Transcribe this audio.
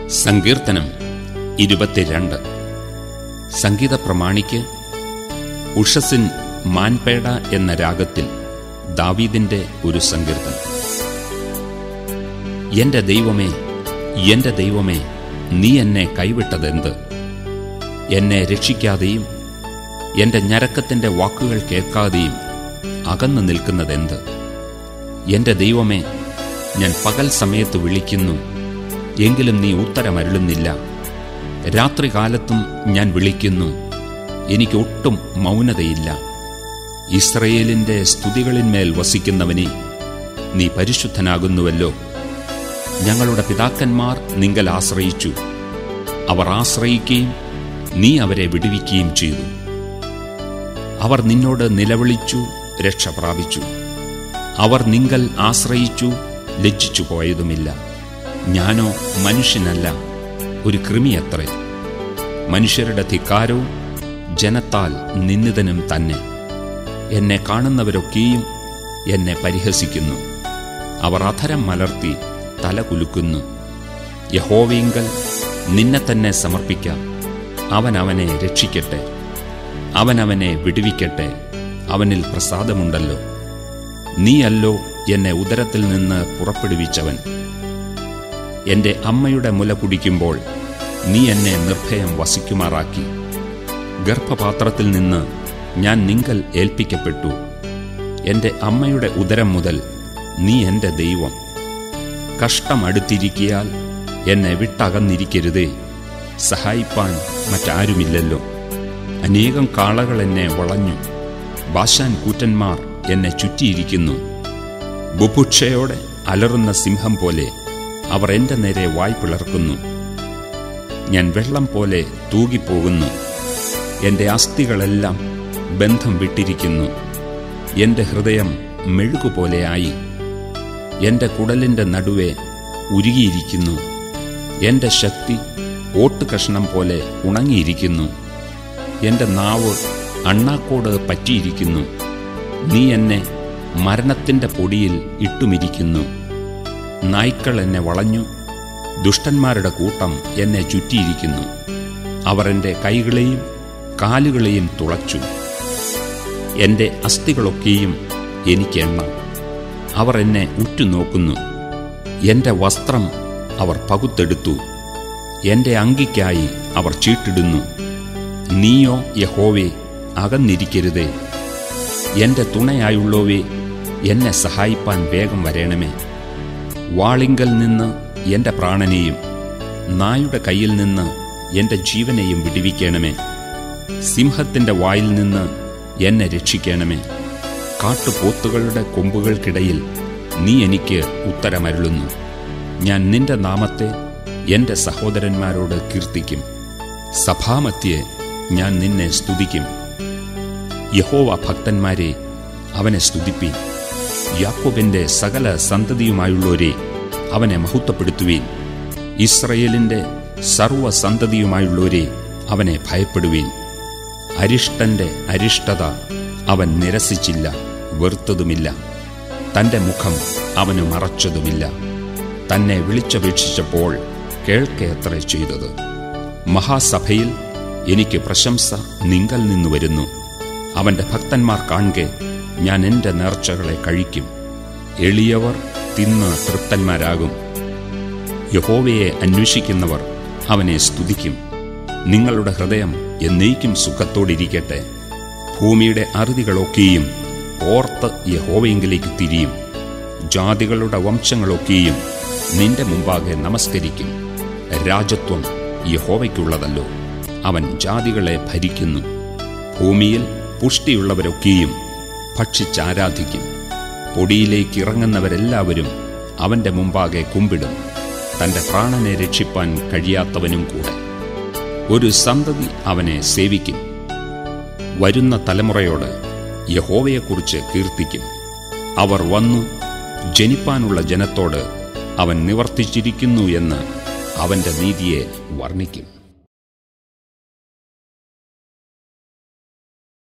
സങ്കീർത്തനം ഇരുപത്തിരണ്ട് സംഗീത പ്രമാണിക്ക് ഉഷസിൻ മാൻപേട എന്ന രാഗത്തിൽ ദാവീദിന്റെ ഒരു സങ്കീർത്തനം എന്റെ ദൈവമേ എന്റെ ദൈവമേ നീ എന്നെ കൈവിട്ടതെന്ത് എന്നെ രക്ഷിക്കാതെയും എന്റെ ഞരക്കത്തിന്റെ വാക്കുകൾ കേൾക്കാതെയും അകന്നു നിൽക്കുന്നതെന്ത് എന്റെ ദൈവമേ ഞാൻ പകൽ സമയത്ത് വിളിക്കുന്നു എങ്കിലും നീ ഉത്തരമരുളുന്നില്ല രാത്രികാലത്തും ഞാൻ വിളിക്കുന്നു എനിക്ക് ഒട്ടും മൗനതയില്ല ഇസ്രയേലിന്റെ സ്തുതികളിന്മേൽ വസിക്കുന്നവനെ നീ പരിശുദ്ധനാകുന്നുവല്ലോ ഞങ്ങളുടെ പിതാക്കന്മാർ നിങ്കൽ ആശ്രയിച്ചു അവർ ആശ്രയിക്കുകയും നീ അവരെ വിടുവിക്കുകയും ചെയ്തു അവർ നിന്നോട് നിലവിളിച്ചു രക്ഷ പ്രാപിച്ചു അവർ നിങ്കൽ ആശ്രയിച്ചു ലജ്ജിച്ചു പോയതുമില്ല ഞാനോ മനുഷ്യനല്ല ഒരു കൃമിയത്രേ മനുഷ്യരുടെ ധിക്കാരവും ജനത്താൽ നിന്ദിതനും തന്നെ എന്നെ കാണുന്നവരൊക്കെയും എന്നെ പരിഹസിക്കുന്നു അവർ അധരം മലർത്തി തല കുലുക്കുന്നു യഹോവീങ്കൽ നിന്നെ തന്നെ സമർപ്പിക്കാം അവൻ അവനെ രക്ഷിക്കട്ടെ അവൻ അവനെ വിടുവിക്കട്ടെ അവനിൽ പ്രസാദമുണ്ടല്ലോ നീയല്ലോ എന്നെ ഉദരത്തിൽ നിന്ന് പുറപ്പെടുവിച്ചവൻ എന്റെ അമ്മയുടെ മുല കുടിക്കുമ്പോൾ നീ എന്നെ നിർഭയം വസിക്കുമാറാക്കി ഗർഭപാത്രത്തിൽ നിന്ന് ഞാൻ നിങ്കൽ ഏൽപ്പിക്കപ്പെട്ടു എന്റെ അമ്മയുടെ ഉദരം മുതൽ നീ എന്റെ ദൈവം കഷ്ടമടുത്തിരിക്കിയാൽ എന്നെ വിട്ടകന്നിരിക്കരുതേ സഹായിപ്പാൻ മറ്റാരുമില്ലല്ലോ അനേകം കാളകൾ എന്നെ വളഞ്ഞു ബാശാൻ കൂറ്റന്മാർ എന്നെ ചുറ്റിയിരിക്കുന്നു ബുഭുക്ഷയോടെ അലറുന്ന സിംഹം പോലെ അവർ എന്റെ നേരെ വായ് പിളർക്കുന്നു ഞാൻ വെള്ളം പോലെ തൂകിപ്പോകുന്നു എന്റെ അസ്ഥികളെല്ലാം ബന്ധം വിട്ടിരിക്കുന്നു എന്റെ ഹൃദയം മെഴുകുപോലെയായി എന്റെ കുടലിന്റെ നടുവെ ഉരുകിയിരിക്കുന്നു എന്റെ ശക്തി ഓട്ടുകഷ്ണം പോലെ ഉണങ്ങിയിരിക്കുന്നു എന്റെ നാവ് അണ്ണാക്കോട് പറ്റിയിരിക്കുന്നു നീ എന്നെ മരണത്തിന്റെ പൊടിയിൽ ഇട്ടുമിരിക്കുന്നു നായ്ക്കൾ എന്നെ വളഞ്ഞു ദുഷ്ടന്മാരുടെ കൂട്ടം എന്നെ ചുറ്റിയിരിക്കുന്നു അവർ എൻ്റെ കൈകളെയും കാലുകളെയും തുളച്ചു എൻ്റെ അസ്ഥികളൊക്കെയും എനിക്കെണ്ണ അവർ എന്നെ ഉറ്റുനോക്കുന്നു എൻ്റെ വസ്ത്രം അവർ പകുത്തെടുത്തു എൻ്റെ അങ്കിക്കായി അവർ ചീട്ടിടുന്നു നീയോ യഹോവേ അകന്നിരിക്കരുതേ എൻ്റെ തുണയായുള്ളവേ എന്നെ സഹായിപ്പാൻ വേഗം വരേണമേ വാളിങ്കൽ നിന്ന് എൻ്റെ പ്രാണനെയും നായുടെ കയ്യിൽ നിന്ന് എൻ്റെ ജീവനെയും വിടിവിക്കണമേ സിംഹത്തിൻ്റെ വായിൽ നിന്ന് എന്നെ രക്ഷിക്കണമേ കാട്ടുപോത്തുകളുടെ കൊമ്പുകൾക്കിടയിൽ നീ എനിക്ക് ഉത്തരമരുളുന്നു ഞാൻ നിന്റെ നാമത്തെ എൻ്റെ സഹോദരന്മാരോട് കീർത്തിക്കും സഭാമധ്യേ ഞാൻ നിന്നെ സ്തുതിക്കും യഹോവ ഭക്തന്മാരെ അവനെ സ്തുതിപ്പീൻ യാക്കോബിന്റെ സകല സന്തതിയുമായുള്ളവരെ അവനെ മഹത്വപ്പെടുത്തുവീൻ ഇസ്രയേലിന്റെ സർവസന്തതിയുമായുള്ളവരെ അവനെ ഭയപ്പെടുവീൻ അരിഷ്ടന്റെ അരിഷ്ടത അവൻ നിരസിച്ചില്ല വെറുത്തതുമില്ല തന്റെ മുഖം അവന് മറച്ചതുമില്ല തന്നെ വിളിച്ചപേക്ഷിച്ചപ്പോൾ കേൾക്കയത്ര ചെയ്തത് മഹാസഭയിൽ എനിക്ക് പ്രശംസ നിങ്കൽ നിന്നു വരുന്നു അവന്റെ ഭക്തന്മാർ കാണെ ഞാൻ എൻ്റെ നേർച്ചകളെ കഴിക്കും എളിയവർ തിന്ന് തൃപ്തന്മാരാകും യഹോവയെ അന്വേഷിക്കുന്നവർ അവനെ സ്തുതിക്കും നിങ്ങളുടെ ഹൃദയം എന്നേക്കും സുഖത്തോടിരിക്കട്ടെ ഭൂമിയുടെ അറുതികളൊക്കെയും ഓർത്ത് യഹോവയെങ്കിലേക്ക് തിരിയും ജാതികളുടെ വംശങ്ങളൊക്കെയും നിന്റെ മുമ്പാകെ നമസ്കരിക്കും രാജത്വം യഹോവയ്ക്കുള്ളതല്ലോ അവൻ ജാതികളെ ഭരിക്കുന്നു ഭൂമിയിൽ പുഷ്ടിയുള്ളവരൊക്കെയും ഭക്ഷിച്ചാരാധിക്കും പൊടിയിലേക്ക് ഇറങ്ങുന്നവരെല്ലാവരും അവന്റെ മുമ്പാകെ കുമ്പിടും തന്റെ പ്രാണനെ രക്ഷിപ്പാൻ കഴിയാത്തവനും കൂടെ ഒരു സന്തതി അവനെ സേവിക്കും വരുന്ന തലമുറയോട് യഹോവയെക്കുറിച്ച് കീർത്തിക്കും അവർ വന്നു ജനിപ്പാനുള്ള ജനത്തോട് അവൻ നിവർത്തിച്ചിരിക്കുന്നു എന്ന് അവന്റെ നീതിയെ വർണ്ണിക്കും